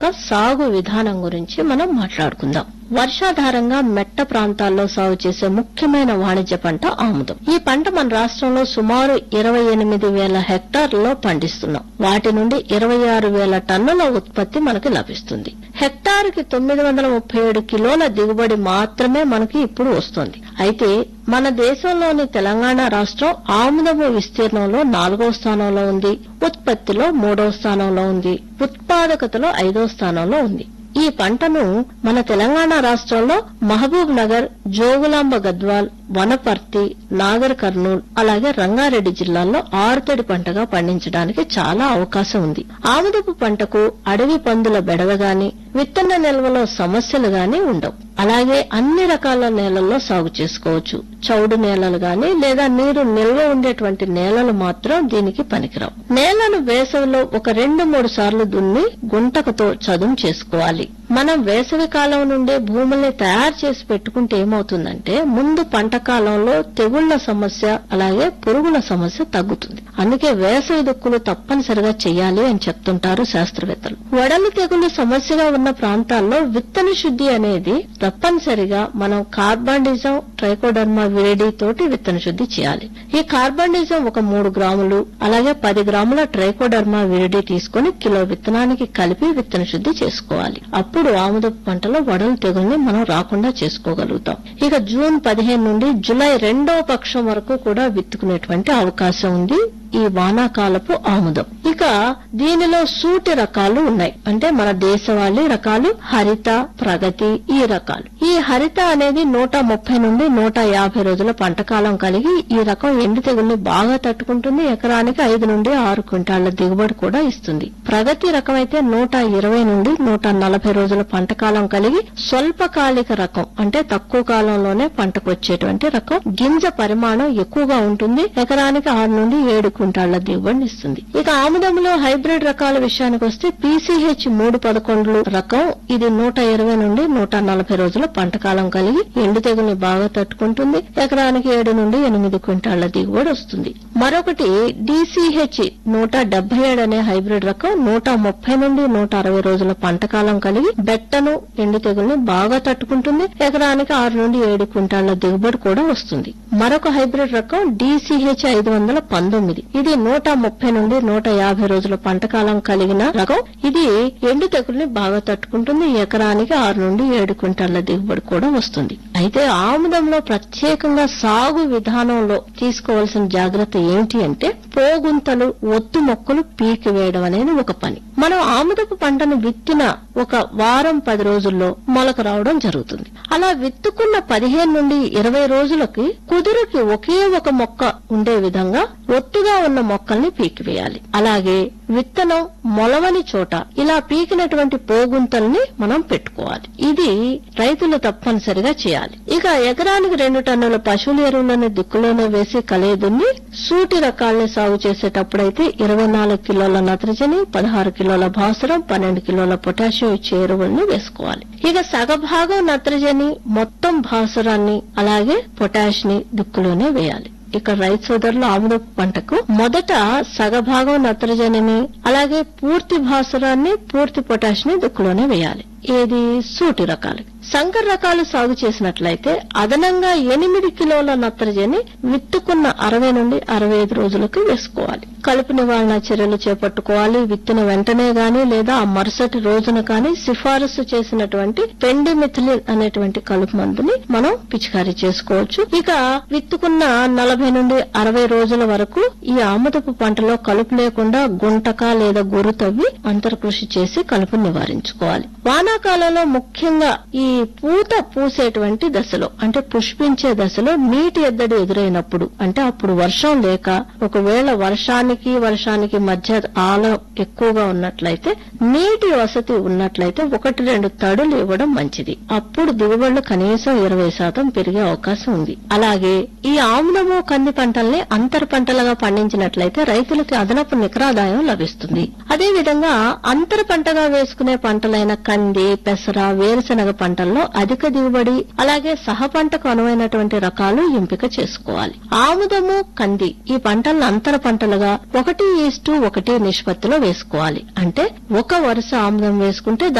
యొక్క సాగు విధానం గురించి మనం మాట్లాడుకుందాం వర్షాధారంగా మెట్ట ప్రాంతాల్లో సాగు చేసే ముఖ్యమైన వాణిజ్య పంట ఆముదం ఈ పంట మన రాష్ట్రంలో సుమారు ఇరవై ఎనిమిది వేల హెక్టార్లలో పండిస్తున్నాం వాటి నుండి ఇరవై ఆరు వేల టన్నుల ఉత్పత్తి మనకి లభిస్తుంది హెక్టారుకి తొమ్మిది వందల ముప్పై ఏడు కిలోల దిగుబడి మాత్రమే మనకి ఇప్పుడు వస్తుంది అయితే మన దేశంలోని తెలంగాణ రాష్ట్రం ఆముదము విస్తీర్ణంలో నాలుగో స్థానంలో ఉంది ఉత్పత్తిలో మూడో స్థానంలో ఉంది ఉత్పాదకతలో ఐదో స్థానంలో ఉంది ఈ పంటను మన తెలంగాణ రాష్ట్రంలో మహబూబ్ నగర్ జోగులాంబ గద్వాల్ వనపర్తి నాగర్ కర్నూల్ అలాగే రంగారెడ్డి జిల్లాల్లో ఆరుతడి పంటగా పండించడానికి చాలా అవకాశం ఉంది ఆముదపు పంటకు అడవి పందుల బెడద గాని విత్తన నిల్వలో సమస్యలు గాని ఉండవు అలాగే అన్ని రకాల నేలల్లో సాగు చేసుకోవచ్చు చౌడు నేలలు గాని లేదా నీరు నిల్వ ఉండేటువంటి నేలలు మాత్రం దీనికి పనికిరావు నేలను వేసవిలో ఒక రెండు మూడు సార్లు దున్ని గుంటకతో చదును చేసుకోవాలి మనం వేసవి కాలం నుండే భూముల్ని తయారు చేసి పెట్టుకుంటే ఏమవుతుందంటే ముందు పంట కాలంలో తెగుళ్ల సమస్య అలాగే పురుగుల సమస్య తగ్గుతుంది అందుకే వేసవి దుక్కులు తప్పనిసరిగా చేయాలి అని చెప్తుంటారు శాస్త్రవేత్తలు వడలు తెగులు సమస్యగా ఉన్న ప్రాంతాల్లో విత్తన శుద్ధి అనేది తప్పనిసరిగా మనం కార్బాండిజం ట్రైకోడర్మా విరిడి తోటి విత్తన శుద్ధి చేయాలి ఈ కార్బాండిజం ఒక మూడు గ్రాములు అలాగే పది గ్రాముల ట్రైకోడర్మా విరిడి తీసుకొని కిలో విత్తనానికి కలిపి విత్తన శుద్ధి చేసుకోవాలి అప్పుడు ఆముదపు పంటలో వడలు తెగుల్ని మనం రాకుండా చేసుకోగలుగుతాం ఇక జూన్ పదిహేను నుండి జులై రెండవ పక్షం వరకు కూడా విత్తుకునేటువంటి అవకాశం ఉంది ఈ వానాకాలపు ఆముదం ఇక దీనిలో సూటి రకాలు ఉన్నాయి అంటే మన దేశవాళీ రకాలు హరిత ప్రగతి ఈ రకాలు ఈ హరిత అనేది నూట ముప్పై నుండి నూట యాభై రోజుల పంటకాలం కలిగి ఈ రకం ఎండు తెగుల్ని బాగా తట్టుకుంటుంది ఎకరానికి ఐదు నుండి ఆరు క్వింటాళ్ల దిగుబడి కూడా ఇస్తుంది ప్రగతి రకం అయితే నూట ఇరవై నుండి నూట నలభై రోజుల పంటకాలం కలిగి స్వల్పకాలిక రకం అంటే తక్కువ కాలంలోనే పంటకు వచ్చేటువంటి రకం గింజ పరిమాణం ఎక్కువగా ఉంటుంది ఎకరానికి ఆరు నుండి ఏడు క్వింటాళ్ల దిగుబడిని ఇస్తుంది ఇక ఆముదంలో హైబ్రిడ్ రకాల విషయానికి వస్తే పీసీహెచ్ మూడు పదకొండు రకం ఇది నూట ఇరవై నుండి నూట నలభై రోజుల పంటకాలం కలిగి ఎండు తెగుల్ని బాగా తట్టుకుంటుంది ఎకరానికి ఏడు నుండి ఎనిమిది క్వింటాళ్ల దిగుబడి వస్తుంది మరొకటి డీసీహెచ్ నూట డెబ్బై ఏడు అనే హైబ్రిడ్ రకం నూట ముప్పై నుండి నూట అరవై రోజుల పంటకాలం కలిగి బెట్టను ఎండు తెగుల్ని బాగా తట్టుకుంటుంది ఎకరానికి ఆరు నుండి ఏడు క్వింటాళ్ల దిగుబడి కూడా వస్తుంది మరొక హైబ్రిడ్ రకం డీసీహెచ్ ఐదు వందల పంతొమ్మిది ఇది నూట ముప్పై నుండి నూట యాభై రోజుల పంటకాలం కలిగిన రకం ఇది ఎండు తెగుల్ని బాగా తట్టుకుంటుంది ఎకరానికి ఆరు నుండి ఏడు క్వింటాళ్ల దిగుబడి కూడా వస్తుంది అయితే ఆముదంలో ప్రత్యేకంగా సాగు విధానంలో తీసుకోవాల్సిన జాగ్రత్త ఏంటి అంటే పోగుంతలు ఒత్తు మొక్కలు పీకి వేయడం అనేది ఒక పని మనం ఆముదపు పంటను విత్తిన ఒక వారం పది రోజుల్లో మొలక రావడం జరుగుతుంది అలా విత్తుకున్న పదిహేను నుండి ఇరవై రోజులకి కుదురుకి ఒకే ఒక మొక్క ఉండే విధంగా ఒత్తుగా ఉన్న మొక్కల్ని పీకివేయాలి అలాగే విత్తనం మొలవని చోట ఇలా పీకినటువంటి పోగుంతల్ని మనం పెట్టుకోవాలి ఇది రైతులు తప్పనిసరిగా చేయాలి ఇక ఎకరానికి రెండు టన్నుల పశువుల ఎరువులను దిక్కులోనే వేసి కలేదున్ని సూటి రకాల్ని సాగు చేసేటప్పుడైతే ఇరవై నాలుగు కిలోల నత్రజని పదహారు కిలోల భాస్వరం పన్నెండు కిలోల పొటాషియం ఇచ్చే ఎరువుల్ని వేసుకోవాలి ఇక సగభాగం నత్రజని మొత్తం భాస్వరాన్ని అలాగే పొటాష్ ని దిక్కులోనే వేయాలి ఇక రైతు సోదరులు ఆముదపు పంటకు మొదట సగభాగం నత్రజనిని అలాగే పూర్తి భాస్వరాన్ని పూర్తి పొటాష్ ని దుక్కులోనే వేయాలి ఏది సూటి రకాలు సంకర రకాలు సాగు చేసినట్లయితే అదనంగా ఎనిమిది కిలోల నత్రజని విత్తుకున్న అరవై నుండి అరవై ఐదు రోజులకు వేసుకోవాలి కలుపు నివారణ చర్యలు చేపట్టుకోవాలి విత్తిన వెంటనే గాని లేదా ఆ మరుసటి రోజున కానీ సిఫారసు చేసినటువంటి పెండిమిథిలిన్ అనేటువంటి కలుపు మందుని మనం పిచికారీ చేసుకోవచ్చు ఇక విత్తుకున్న నలభై నుండి అరవై రోజుల వరకు ఈ ఆముదపు పంటలో కలుపు లేకుండా గుంటక లేదా గొర్రు తవ్వి అంతర్కృషి చేసి కలుపు నివారించుకోవాలి వానాకాలంలో ముఖ్యంగా ఈ పూత పూసేటువంటి దశలో అంటే పుష్పించే దశలో నీటి ఎద్దడి ఎదురైనప్పుడు అంటే అప్పుడు వర్షం లేక ఒకవేళ వర్షానికి వర్షానికి మధ్య ఆలం ఎక్కువగా ఉన్నట్లయితే నీటి వసతి ఉన్నట్లయితే ఒకటి రెండు తడులు ఇవ్వడం మంచిది అప్పుడు దిగుబడులు కనీసం ఇరవై శాతం పెరిగే అవకాశం ఉంది అలాగే ఈ ఆముదము కంది పంటల్ని అంతర పంటలుగా పండించినట్లయితే రైతులకి అదనపు నికరాదాయం లభిస్తుంది అదే విధంగా అంతర పంటగా వేసుకునే పంటలైన కంది కంది పెసర వేరుశనగ పంటల్లో అధిక దిగుబడి అలాగే సహ పంటకు అనువైనటువంటి రకాలు ఎంపిక చేసుకోవాలి ఆముదము కంది ఈ పంటలను అంతర పంటలుగా ఒకటి ఈస్టు ఒకటి నిష్పత్తిలో వేసుకోవాలి అంటే ఒక వరుస ఆముదం వేసుకుంటే